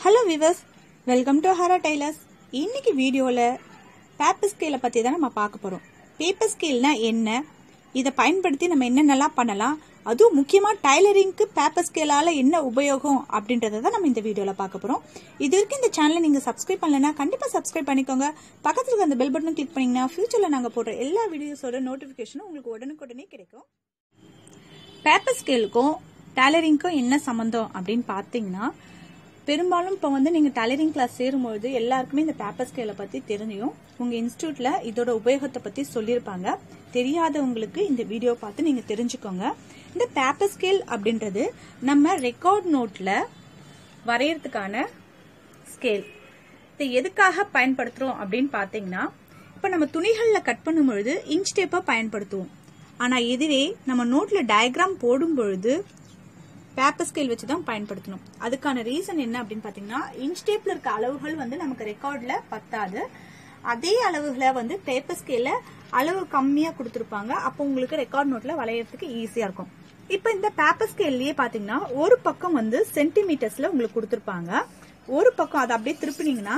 hello viewers welcome to ஹரா tailors இன்னைக்கு வீடியோவில் பேப்பர் ஸ்கேலை பற்றி தான் நம்ம பார்க்க போகிறோம் பேப்பர் ஸ்கேல்னா என்ன இதை பயன்படுத்தி நம்ம என்னென்னலாம் பண்ணலாம் அதுவும் முக்கியமாக டைலரிங்க்கு பேப்பர் ஸ்கேலால் என்ன உபயோகம் அப்படின்றத தான் நம்ம இந்த வீடியோவில் பார்க்க போகிறோம் இது வரைக்கும் இந்த சேனலை நீங்கள் சப்ஸ்கிரைப் பண்ணலைன்னா கண்டிப்பாக சப்ஸ்கிரைப் பண்ணிக்கோங்க பக்கத்தில் இருக்க அந்த பெல் பட்டனும் கிளிக் பண்ணிங்கன்னா ஃபியூச்சரில் நாங்கள் போடுற எல்லா வீடியோஸோட நோட்டிஃபிகேஷனும் உங்களுக்கு உடனுக்குடனே கிடைக்கும் பேப்பர் ஸ்கேலுக்கும் டேலரிங்க்கும் என்ன சம்மந்தம் அப்படின்னு பார்த்தீங்கன்னா பெரும்பாலும் இப்போ வந்து நீங்கள் டெய்லரிங் கிளாஸ் சேரும்பொழுது எல்லாருக்குமே இந்த பேப்பர் ஸ்கேலை பற்றி தெரியும் உங்கள் இன்ஸ்டியூட்டில் இதோட உபயோகத்தை பற்றி சொல்லியிருப்பாங்க தெரியாதவங்களுக்கு இந்த வீடியோ பார்த்து நீங்கள் தெரிஞ்சுக்கோங்க இந்த பேப்பர் ஸ்கேல் அப்படின்றது நம்ம ரெக்கார்ட் நோட்டில் வரையறதுக்கான ஸ்கேல் இதை எதுக்காக பயன்படுத்துகிறோம் அப்படின்னு பார்த்தீங்கன்னா இப்போ நம்ம துணிகளில் கட் பண்ணும் பொழுது இன்ச் டேப்பை பயன்படுத்துவோம் ஆனால் இதுவே நம்ம நோட்டில் டயக்ராம் போடும் பொழுது பேப்பர் ஸ்கேல் வச்சு தான் பயன்படுத்தணும் அதுக்கான ரீசன் என்ன அப்படின்னு பார்த்தீங்கன்னா இன்ச் டேப்ல இருக்க அளவுகள் வந்து நமக்கு ரெக்கார்ட்ல பத்தாது அதே அளவுகளை வந்து பேப்பர் ஸ்கேல்ல அளவு கம்மியா கொடுத்துருப்பாங்க அப்போ உங்களுக்கு ரெக்கார்ட் நோட்ல வளையறதுக்கு ஈஸியா இருக்கும் இப்போ இந்த பேப்பர் ஸ்கேல்லயே பாத்தீங்கன்னா ஒரு பக்கம் வந்து சென்டிமீட்டர்ஸ்ல உங்களுக்கு கொடுத்துருப்பாங்க ஒரு பக்கம் அதை அப்படியே திருப்பினீங்கன்னா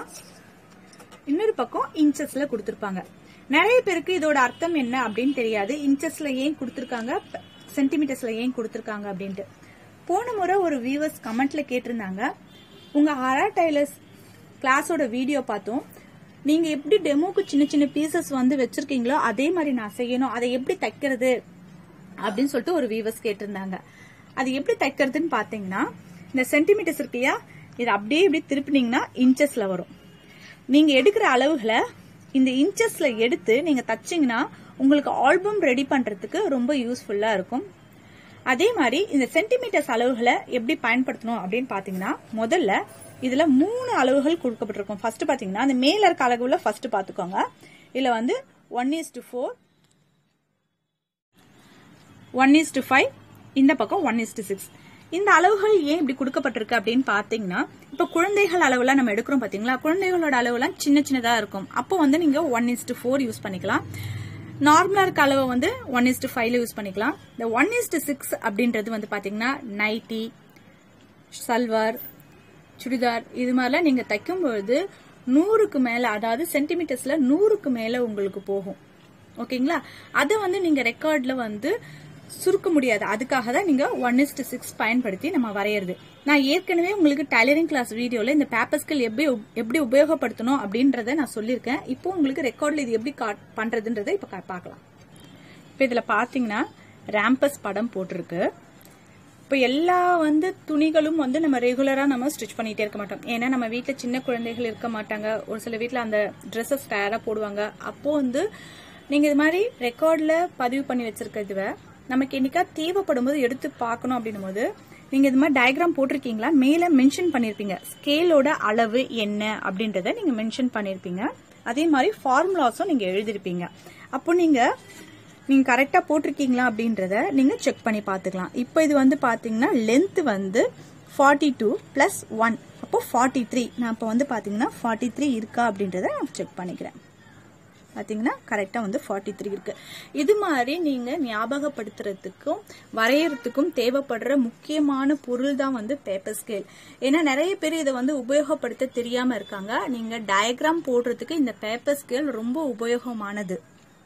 இன்னொரு பக்கம் இன்ச்சஸ்ல கொடுத்துருப்பாங்க நிறைய பேருக்கு இதோட அர்த்தம் என்ன அப்படின்னு தெரியாது இன்ச்சஸ்ல ஏன் கொடுத்துருக்காங்க சென்டிமீட்டர்ஸ்ல ஏன் கொடுத்துருக்காங்க அப்படின்ட்டு போன முறை ஒரு வியூவர்ஸ் கமெண்ட்ல கேட்டிருந்தாங்க உங்க ஹரா டைலர்ஸ் கிளாஸோட வீடியோ பார்த்தோம் நீங்க எப்படி டெமோக்கு சின்ன சின்ன பீசஸ் வந்து வச்சிருக்கீங்களோ அதே மாதிரி நான் செய்யணும் அதை எப்படி தைக்கிறது அப்படின்னு சொல்லிட்டு ஒரு வியூவர்ஸ் கேட்டிருந்தாங்க அது எப்படி தைக்கிறதுன்னு பாத்தீங்கன்னா இந்த சென்டிமீட்டர்ஸ் இருக்கியா இது அப்படியே இப்படி திருப்பினீங்கன்னா இன்ச்சஸ்ல வரும் நீங்க எடுக்கிற அளவுகளை இந்த இன்ச்சஸ்ல எடுத்து நீங்க தச்சிங்கன்னா உங்களுக்கு ஆல்பம் ரெடி பண்றதுக்கு ரொம்ப யூஸ்ஃபுல்லா இருக்கும் அதே மாதிரி இந்த சென்டிமீட்டர்ஸ் அளவுகளை எப்படி பயன்படுத்தணும் அப்படின்னு பாத்தீங்கன்னா முதல்ல இதுல மூணு அளவுகள் கொடுக்கப்பட்டிருக்கும் ஃபர்ஸ்ட் பாத்தீங்கன்னா அந்த மேல இருக்க அளவுல ஃபர்ஸ்ட் பாத்துக்கோங்க இதுல வந்து one is to four one is to five இந்த பக்கம் ஒன் இஸ் டு சிக்ஸ் இந்த அளவுகள் ஏன் இப்படி கொடுக்கப்பட்டிருக்கு அப்படின்னு பாத்தீங்கன்னா இப்ப குழந்தைகள் அளவுல நம்ம எடுக்கிறோம் பாத்தீங்களா குழந்தைகளோட அளவுலாம் சின்ன சின்னதா இருக்கும் அப்போ வந்து நீங்க one is to four use பண்ணிக்கலாம் நார்மலா இருக்க அளவை வந்து ஒன் இஸ்டு ஃபைவ்ல யூஸ் பண்ணிக்கலாம் இந்த ஒன் இஸ்டு சிக்ஸ் அப்படின்றது வந்து பாத்தீங்கன்னா நைட்டி சல்வார் சுடிதார் இது மாதிரிலாம் நீங்க தைக்கும் பொழுது நூறுக்கு மேல அதாவது சென்டிமீட்டர்ஸ்ல நூறுக்கு மேல உங்களுக்கு போகும் ஓகேங்களா அதை வந்து நீங்க ரெக்கார்ட்ல வந்து சுருக்க முடியாது அதுக்காக தான் நீங்க ஒன் இஸ்ட் சிக்ஸ் பயன்படுத்தி நம்ம வரையறது நான் ஏற்கனவே உங்களுக்கு டைலரிங் கிளாஸ் வீடியோல இந்த பேப்பர் ஸ்கில் எப்படி எப்படி உபயோகப்படுத்தணும் அப்படின்றத நான் சொல்லியிருக்கேன் இப்போ உங்களுக்கு ரெக்கார்ட்ல இது எப்படி பண்றதுன்றதை இப்ப பார்க்கலாம் இப்போ இதுல பாத்தீங்கன்னா ரேம்பஸ் படம் போட்டிருக்கு இப்போ எல்லா வந்து துணிகளும் வந்து நம்ம ரெகுலரா நம்ம ஸ்டிச் பண்ணிட்டே இருக்க மாட்டோம் ஏன்னா நம்ம வீட்டில் சின்ன குழந்தைகள் இருக்க மாட்டாங்க ஒரு சில வீட்டில் அந்த ட்ரெஸ்ஸஸ் டயரா போடுவாங்க அப்போ வந்து நீங்க இது மாதிரி ரெக்கார்ட்ல பதிவு பண்ணி வச்சிருக்கிறதுவ நமக்கு என்னைக்கா தேவைப்படும் போது எடுத்து பார்க்கணும் அப்படின்னும் போது நீங்க இது மாதிரி டயக்ராம் போட்டிருக்கீங்களா மேல மென்ஷன் பண்ணிருப்பீங்க ஸ்கேலோட அளவு என்ன அப்படின்றத நீங்க மென்ஷன் பண்ணிருப்பீங்க அதே மாதிரி ஃபார்முலாஸும் நீங்க எழுதிருப்பீங்க அப்போ நீங்க நீங்க கரெக்டா போட்டிருக்கீங்களா அப்படின்றத நீங்க செக் பண்ணி பாத்துக்கலாம் இப்போ இது வந்து பாத்தீங்கன்னா லென்த் வந்து ஃபார்ட்டி டூ பிளஸ் ஒன் அப்போ ஃபார்ட்டி த்ரீ நான் இப்போ வந்து பாத்தீங்கன்னா ஃபார்ட்டி த்ரீ இருக்கா அப்படின்றத நான் செக் பண்ணிக்கிறேன் பார்த்தீங்கன்னா கரெக்டாக வந்து ஃபார்ட்டி த்ரீ இருக்கு இது மாதிரி நீங்கள் ஞாபகப்படுத்துறதுக்கும் வரையறதுக்கும் தேவைப்படுற முக்கியமான பொருள் தான் வந்து பேப்பர் ஸ்கேல் ஏன்னா நிறைய பேர் இதை வந்து உபயோகப்படுத்த தெரியாம இருக்காங்க நீங்க டயக்ராம் போடுறதுக்கு இந்த பேப்பர் ஸ்கேல் ரொம்ப உபயோகமானது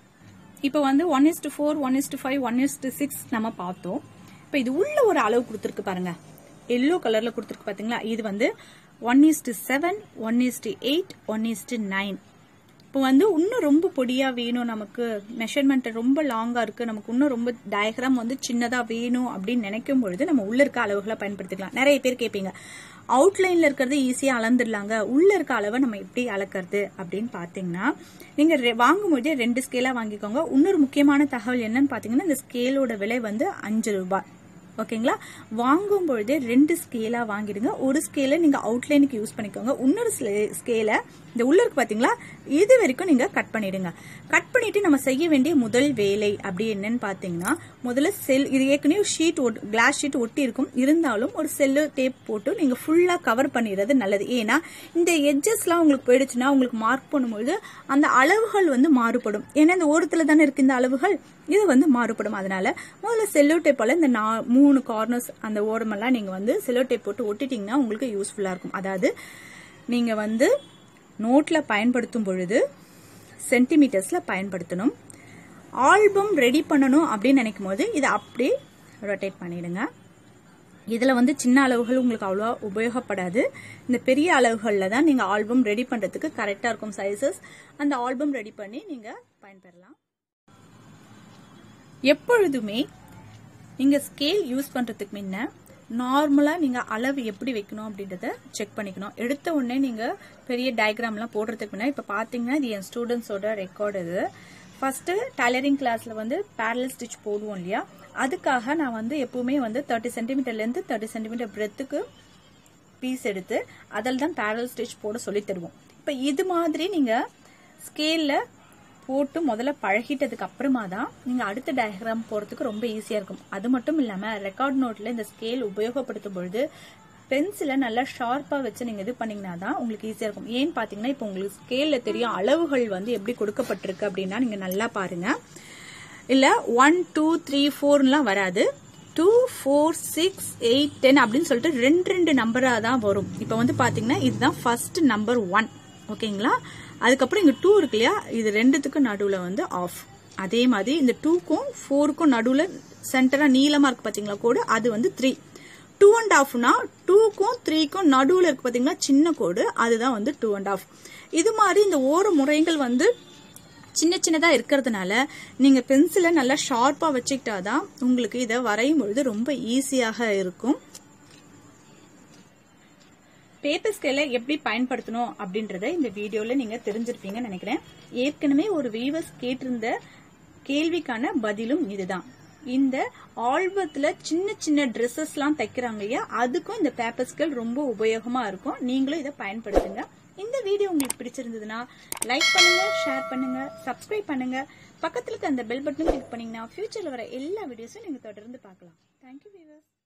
இப்போ வந்து one is to four one is to five one is to six நம்ம பார்த்தோம் இப்போ இது உள்ள ஒரு அளவு கொடுத்துருக்கு பாருங்க எல்லோ கலர்ல கொடுத்துருக்கு பாத்தீங்களா இது வந்து one is to seven one is to eight one is to nine இப்போ வந்து இன்னும் ரொம்ப பொடியா வேணும் நமக்கு மெஷர்மெண்ட் ரொம்ப லாங்கா இருக்கு நமக்கு இன்னும் ரொம்ப டயக்ராம் வந்து சின்னதா வேணும் அப்படின்னு நினைக்கும் பொழுது நம்ம உள்ள இருக்க அளவுகளை பயன்படுத்திக்கலாம் நிறைய பேர் கேட்பீங்க அவுட்லைன்ல இருக்கிறது ஈஸியா அளந்துடலாங்க உள்ள இருக்க அளவை நம்ம எப்படி அளக்கிறது அப்படின்னு பாத்தீங்கன்னா நீங்க வாங்கும்போதே ரெண்டு ஸ்கேலா வாங்கிக்கோங்க இன்னொரு முக்கியமான தகவல் என்னன்னு பாத்தீங்கன்னா இந்த ஸ்கேலோட விலை வந்து அஞ்சு ரூபாய் ஓகேங்களா வாங்கும் பொழுதே ரெண்டு ஸ்கேலா வாங்கிடுங்க ஒரு ஸ்கேல நீங்க அவுட்லைனுக்கு யூஸ் பண்ணிக்கோங்க இன்னொரு ஸ்கேல இந்த உள்ள இருக்கு பாத்தீங்களா இது வரைக்கும் நீங்க கட் பண்ணிடுங்க கட் பண்ணிட்டு நம்ம செய்ய வேண்டிய முதல் வேலை அப்படி என்னன்னு பாத்தீங்கன்னா முதல்ல செல் இது ஏற்கனவே ஷீட் கிளாஸ் ஷீட் ஒட்டி இருக்கும் இருந்தாலும் ஒரு செல்லு டேப் போட்டு நீங்க ஃபுல்லா கவர் பண்ணிடுறது நல்லது ஏன்னா இந்த எட்ஜஸ்லாம் உங்களுக்கு போயிடுச்சுன்னா உங்களுக்கு மார்க் பண்ணும்போது அந்த அளவுகள் வந்து மாறுபடும் ஏன்னா இந்த ஓரத்துல தானே இருக்கு இந்த அளவுகள் இது வந்து மாறுபடும் அதனால முதல்ல செல்லோ டேப்பால இந்த நா- மூணு கார்னர்ஸ் அந்த ஓரமெல்லாம் நீங்க வந்து செல்லோ டேப் போட்டு ஒட்டிட்டீங்கன்னா உங்களுக்கு யூஸ்ஃபுல்லா இருக்கும் அதாவது நீங்க வந்து நோட்ல பயன்படுத்தும் பொழுது சென்டிமீட்டர்ஸ்ல பயன்படுத்தணும் ஆல்பம் ரெடி பண்ணணும் அப்படின்னு நினைக்கும் போது இதை அப்படியே ரொட்டேட் பண்ணிடுங்க இதுல வந்து சின்ன அளவுகள் உங்களுக்கு அவ்வளோவா உபயோகப்படாது இந்த பெரிய அளவுகளில் தான் நீங்க ஆல்பம் ரெடி பண்றதுக்கு கரெக்டா இருக்கும் சைசஸ் அந்த ஆல்பம் ரெடி பண்ணி நீங்க பயன்பெறலாம் எப்பொழுதுமே நீங்க ஸ்கேல் யூஸ் பண்றதுக்கு முன்ன நார்மலா நீங்க அளவு எப்படி வைக்கணும் அப்படின்றத செக் பண்ணிக்கணும் எடுத்த உடனே நீங்க பெரிய டயக்ராம்லாம் போடுறதுக்கு முன்ன இப்ப பாத்தீங்கன்னா இது என் ஸ்டூடெண்ட்ஸோட ரெக்கார்டு இது ஃபர்ஸ்ட் டைலரிங் கிளாஸ்ல வந்து பேரல் ஸ்டிச் போடுவோம் இல்லையா அதுக்காக நான் வந்து எப்பவுமே வந்து தேர்ட்டி சென்டிமீட்டர்ல இருந்து தேர்ட்டி சென்டிமீட்டர் பிரெத்துக்கு பீஸ் எடுத்து அதில் தான் பேரல் ஸ்டிச் போட சொல்லி தருவோம் இப்போ இது மாதிரி நீங்க ஸ்கேல்ல போட்டு முதல்ல பழகிட்டதுக்கு அப்புறமா தான் நீங்க அடுத்த டயக்ராம் போறதுக்கு ரொம்ப ஈஸியா இருக்கும் அது மட்டும் இல்லாம ரெக்கார்ட் நோட்ல இந்த ஸ்கேல் உபயோகப்படுத்தும் பொழுது பென்சிலை நல்லா ஷார்ப்பா வச்சு நீங்க இது பண்ணீங்கன்னா தான் உங்களுக்கு ஈஸியா இருக்கும் ஏன்னு பாத்தீங்கன்னா இப்போ உங்களுக்கு ஸ்கேல்ல தெரியும் அளவுகள் வந்து எப்படி கொடுக்கப்பட்டிருக்கு அப்படின்னா நீங்க நல்லா பாருங்க இல்ல ஒன் டூ த்ரீ ஃபோர்லாம் வராது two four six eight ten அப்படின்னு சொல்லிட்டு ரெண்டு ரெண்டு நம்பரா தான் வரும் இப்போ வந்து பாத்தீங்கன்னா இதுதான் ஃபர்ஸ்ட் நம்பர் ஒன் ஓகேங்களா அதுக்கப்புறம் இங்க டூ இருக்கு இல்லையா இது ரெண்டுத்துக்கும் நடுவுல வந்து ஆஃப் அதே மாதிரி இந்த டூக்கும் ஃபோருக்கும் நடுவுல சென்டரா நீளமா இருக்கு பாத்தீங்களா கோடு அது வந்து த்ரீ டூ அண்ட் ஆஃப்னா டூக்கும் த்ரீக்கும் நடுவுல இருக்கு பாத்தீங்களா சின்ன கோடு அதுதான் வந்து டூ அண்ட் ஆஃப் இது மாதிரி இந்த ஓர முறைகள் வந்து சின்ன சின்னதா இருக்கிறதுனால நீங்க பென்சிலை நல்லா ஷார்ப்பா வச்சுக்கிட்டாதான் உங்களுக்கு இதை வரையும் பொழுது ரொம்ப ஈஸியாக இருக்கும் பேப்பர் ஸ்கேலை எப்படி பயன்படுத்தணும் அப்படின்றத இந்த வீடியோல நீங்க தெரிஞ்சிருப்பீங்கன்னு நினைக்கிறேன் ஏற்கனவே ஒரு வீவர்ஸ் கேட்டிருந்த கேள்விக்கான பதிலும் இதுதான் இந்த ஆல்பத்துல சின்ன சின்ன ட்ரெஸ்ஸஸ் எல்லாம் தைக்கிறாங்க இல்லையா அதுக்கும் இந்த பேப்பர் ஸ்கேல் ரொம்ப உபயோகமா இருக்கும் நீங்களும் இதை பயன்படுத்துங்க இந்த வீடியோ உங்களுக்கு பிடிச்சிருந்ததுன்னா லைக் பண்ணுங்க ஷேர் பண்ணுங்க சப்ஸ்கிரைப் பண்ணுங்க பக்கத்துல இருக்க அந்த பெல் பட்டனும் கிளிக் பண்ணீங்கன்னா ஃபியூச்சர்ல வர எல்லா வீடியோஸும் நீங்க தொடர்ந்து பார்க்கலாம் தேங்க்யூ வீவர்ஸ்